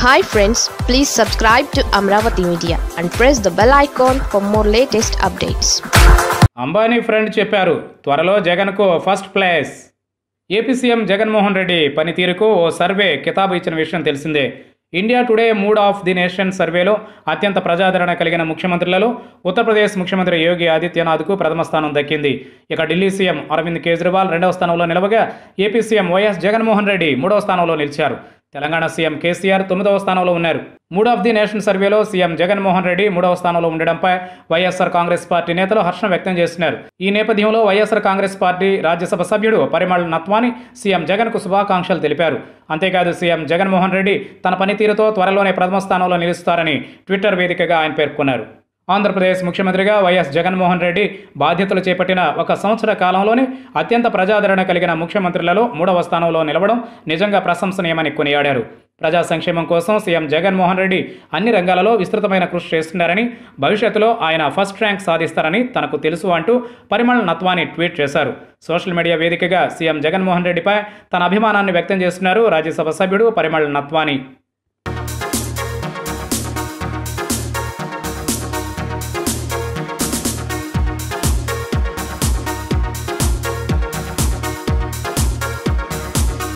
hi friends please subscribe to Amaravati media and press the bell icon for more latest updates Ambani friend చెప్పారు త్వరలో జగన్కు first place AP CM Jaganmohan Reddy పనితీరుకు ఓ survey కితాబు ఇచ్చిన విషయం తెలిసిందే India Today mood of the nation సర్వేలో అత్యంత ప్రజాదరణ కలిగిన ముఖ్యమంత్రులలో ఉత్తరప్రదేశ్ ముఖ్యమంత్రి యోగి ఆదిత్యనాథ్కు ప్రథమ స్థానం దక్కింది ఇక ఢిల్లీ సీఎం అరవింద్ కేజ్రీవాల్ రెండవ స్థానంలో నిలవగా AP CM YS Jaganmohan Reddy మూడవ స్థానంలో నిలిచారు తెలంగాణ సీఎం కేసీఆర్ తొమ్మిదవ స్థానంలో ఉన్నారు మూడ్ ఆఫ్ ది నేషన్ సర్వేలో సీఎం జగన్మోహన్ రెడ్డి మూడవ స్థానంలో ఉండడంపై వైఎస్ఆర్ కాంగ్రెస్ పార్టీ నేతలు హర్షం వ్యక్తం చేస్తున్నారు ఈ నేపథ్యంలో వైఎస్ఆర్ కాంగ్రెస్ పార్టీ రాజ్యసభ సభ్యుడు పరిమళ్ నత్వాని సీఎం జగన్కు శుభాకాంక్షలు తెలిపారు అంతేకాదు సీఎం జగన్మోహన్ రెడ్డి తన పనితీరుతో త్వరలోనే ప్రథమ స్థానంలో నిలుస్తారని ట్విట్టర్ వేదికగా ఆయన పేర్కొన్నారు ఆంధ్రప్రదేశ్ ముఖ్యమంత్రిగా వైఎస్ జగన్మోహన్ రెడ్డి బాధ్యతలు చేపట్టిన ఒక సంవత్సర కాలంలోనే అత్యంత ప్రజాదరణ కలిగిన ముఖ్యమంత్రులలో మూడవ స్థానంలో నిలవడం నిజంగా ప్రశంసనీయమని కొనియాడారు ప్రజా సంక్షేమం కోసం సీఎం జగన్మోహన్ రెడ్డి అన్ని రంగాలలో విస్తృతమైన కృషి చేస్తున్నారని భవిష్యత్తులో ఆయన ఫస్ట్ ర్యాంక్ సాధిస్తారని తనకు తెలుసు అంటూ పరిమళ్ నత్వాని ట్వీట్ చేశారు సోషల్ మీడియా వేదికగా సీఎం జగన్మోహన్ రెడ్డిపై తన అభిమానాన్ని వ్యక్తం చేస్తున్నారు రాజ్యసభ సభ్యుడు పరిమళ్ నత్వాని